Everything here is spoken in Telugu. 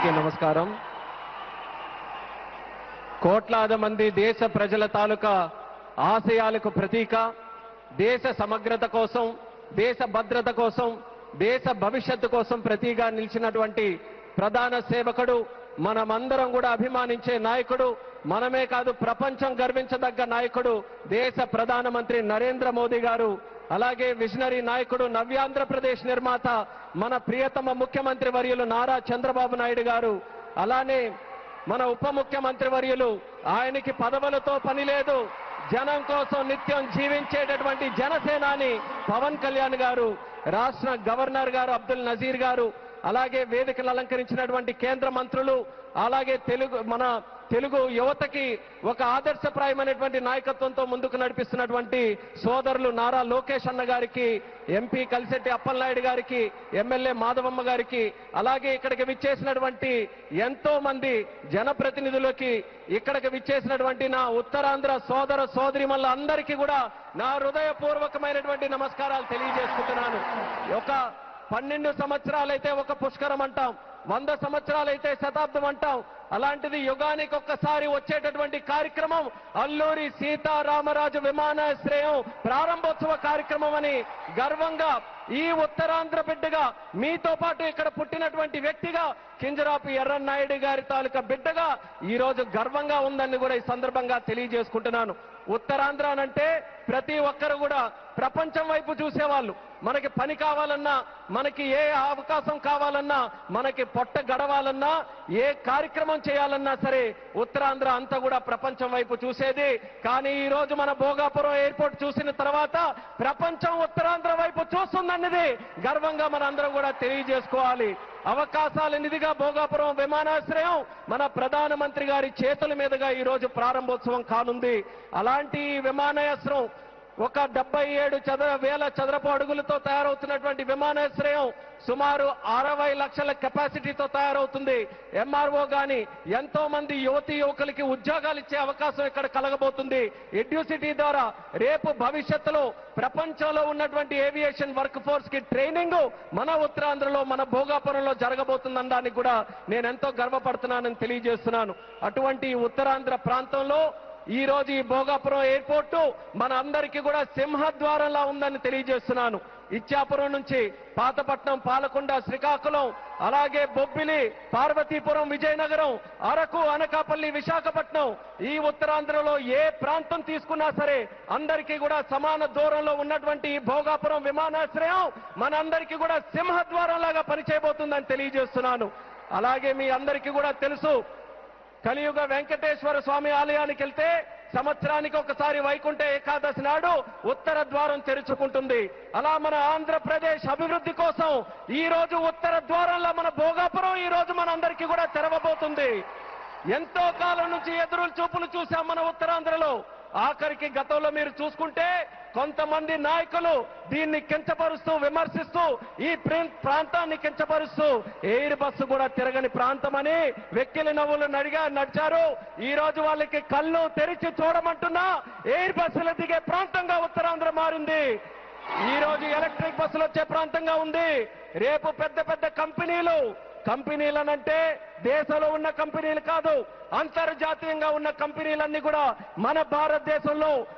అందరికీ నమస్కారం కోట్లాది మంది దేశ ప్రజల తాలూకా ఆశయాలకు ప్రతీక దేశ సమగ్రత కోసం దేశ భద్రత కోసం దేశ భవిష్యత్తు కోసం ప్రతీగా నిలిచినటువంటి ప్రధాన సేవకుడు మనమందరం కూడా అభిమానించే నాయకుడు మనమే కాదు ప్రపంచం గర్వించదగ్గ నాయకుడు దేశ ప్రధానమంత్రి నరేంద్ర మోదీ గారు అలాగే విజనరీ నాయకుడు నవ్యాంధ్రప్రదేశ్ నిర్మాత మన ప్రియతమ ముఖ్యమంత్రి వర్యులు నారా చంద్రబాబు నాయుడు గారు అలానే మన ఉప ముఖ్యమంత్రి వర్యులు ఆయనకి పదవులతో పని లేదు జనం కోసం నిత్యం జీవించేటటువంటి జనసేనాని పవన్ కళ్యాణ్ గారు రాష్ట్ర గవర్నర్ గారు అబ్దుల్ నజీర్ గారు అలాగే వేదికలు అలంకరించినటువంటి కేంద్ర మంత్రులు అలాగే తెలుగు మన తెలుగు యువతకి ఒక ఆదర్శప్రాయమైనటువంటి నాయకత్వంతో ముందుకు నడిపిస్తున్నటువంటి సోదరులు నారా లోకేష్ అన్న గారికి ఎంపీ కలిసెట్టి అప్పలనాయుడు గారికి ఎమ్మెల్యే మాధవమ్మ గారికి అలాగే ఇక్కడికి విచ్చేసినటువంటి ఎంతో మంది జనప్రతినిధులకి ఇక్కడికి విచ్చేసినటువంటి నా ఉత్తరాంధ్ర సోదర సోదరిమల్ల అందరికీ కూడా నా హృదయపూర్వకమైనటువంటి నమస్కారాలు తెలియజేసుకుంటున్నాను ఒక పన్నెండు సంవత్సరాలైతే ఒక పుష్కరం అంటాం వంద సంవత్సరాలైతే శతాబ్దం అంటాం అలాంటిది యుగానికి ఒక్కసారి వచ్చేటటువంటి కార్యక్రమం అల్లూరి సీతారామరాజు విమానాశ్రయం ప్రారంభోత్సవ కార్యక్రమం అని గర్వంగా ఈ ఉత్తరాంధ్ర బిడ్డగా మీతో పాటు ఇక్కడ పుట్టినటువంటి వ్యక్తిగా కింజరాపు ఎర్రన్నాయుడు గారి తాలూకా బిడ్డగా ఈ రోజు గర్వంగా ఉందని కూడా ఈ సందర్భంగా తెలియజేసుకుంటున్నాను ఉత్తరాంధ్ర అంటే ప్రతి ఒక్కరు కూడా ప్రపంచం వైపు చూసేవాళ్ళు మనకి పని కావాలన్నా మనకి ఏ అవకాశం కావాలన్నా మనకి పొట్ట గడవాలన్నా ఏ కార్యక్రమం చేయాలన్నా సరే ఉత్తరాంధ్ర అంతా కూడా ప్రపంచం వైపు చూసేది కానీ ఈ రోజు మన భోగాపురం ఎయిర్పోర్ట్ చూసిన తర్వాత ప్రపంచం ఉత్తరాంధ్ర వైపు చూస్తుందన్నది గర్వంగా మనందరం కూడా తెలియజేసుకోవాలి అవకాశాల నిధిగా భోగాపురం విమానాశ్రయం మన ప్రధానమంత్రి గారి చేతుల మీదుగా ఈ రోజు ప్రారంభోత్సవం కానుంది అలాంటి ఈ విమానాశ్రయం ఒక డెబ్బై ఏడు చదర వేల చదరపు అడుగులతో తయారవుతున్నటువంటి విమానాశ్రయం సుమారు అరవై లక్షల కెపాసిటీతో తయారవుతుంది ఎంఆర్ఓ గాని ఎంతో మంది యువతి యువకులకి ఉద్యోగాలు ఇచ్చే అవకాశం ఇక్కడ కలగబోతుంది ఎడ్యూసిటీ ద్వారా రేపు భవిష్యత్తులో ప్రపంచంలో ఉన్నటువంటి ఏవియేషన్ వర్క్ ఫోర్స్ కి ట్రైనింగ్ మన ఉత్తరాంధ్రలో మన భోగాపురంలో జరగబోతుందనడానికి కూడా నేను ఎంతో గర్వపడుతున్నానని తెలియజేస్తున్నాను అటువంటి ఈ ఉత్తరాంధ్ర ప్రాంతంలో ఈ రోజు ఈ భోగాపురం ఎయిర్పోర్టు మన అందరికీ కూడా సింహద్వారంలా ఉందని తెలియజేస్తున్నాను ఇచ్చాపురం నుంచి పాతపట్నం పాలకొండ శ్రీకాకుళం అలాగే బొబ్బిలి పార్వతీపురం విజయనగరం అరకు అనకాపల్లి విశాఖపట్నం ఈ ఉత్తరాంధ్రలో ఏ ప్రాంతం తీసుకున్నా సరే అందరికీ కూడా సమాన దూరంలో ఉన్నటువంటి ఈ భోగాపురం విమానాశ్రయం మనందరికీ కూడా సింహద్వారం లాగా పనిచేయబోతుందని తెలియజేస్తున్నాను అలాగే మీ అందరికీ కూడా తెలుసు కలియుగ వెంకటేశ్వర స్వామి ఆలయానికి వెళ్తే సంవత్సరానికి ఒకసారి వైకుంఠ ఏకాదశి నాడు ఉత్తర ద్వారం తెరుచుకుంటుంది అలా మన ఆంధ్రప్రదేశ్ అభివృద్ధి కోసం ఈ రోజు ఉత్తర ద్వారంలో మన భోగాపురం ఈ రోజు మన అందరికీ కూడా తెరవబోతుంది ఎంతో కాలం నుంచి ఎదురు చూపులు చూసాం మన ఉత్తరాంధ్రలో ఆఖరికి గతంలో మీరు చూసుకుంటే కొంతమంది నాయకులు దీన్ని కించపరుస్తూ విమర్శిస్తూ ఈ ప్రిన్- ప్రాంతాన్ని కించపరుస్తూ ఎయిర్ బస్సు కూడా తిరగని ప్రాంతమని వెక్కిలి నవ్వులు నడిగా నడిచారు ఈ రోజు వాళ్ళకి కళ్ళు తెరిచి చూడమంటున్నా ఎయిర్ బస్సులు దిగే ప్రాంతంగా ఉత్తరాంధ్ర మారింది ఈ రోజు ఎలక్ట్రిక్ బస్సులు వచ్చే ప్రాంతంగా ఉంది రేపు పెద్ద పెద్ద కంపెనీలు కంపెనీలనంటే దేశంలో ఉన్న కంపెనీలు కాదు అంతర్జాతీయంగా ఉన్న కంపెనీలన్నీ కూడా మన భారతదేశంలో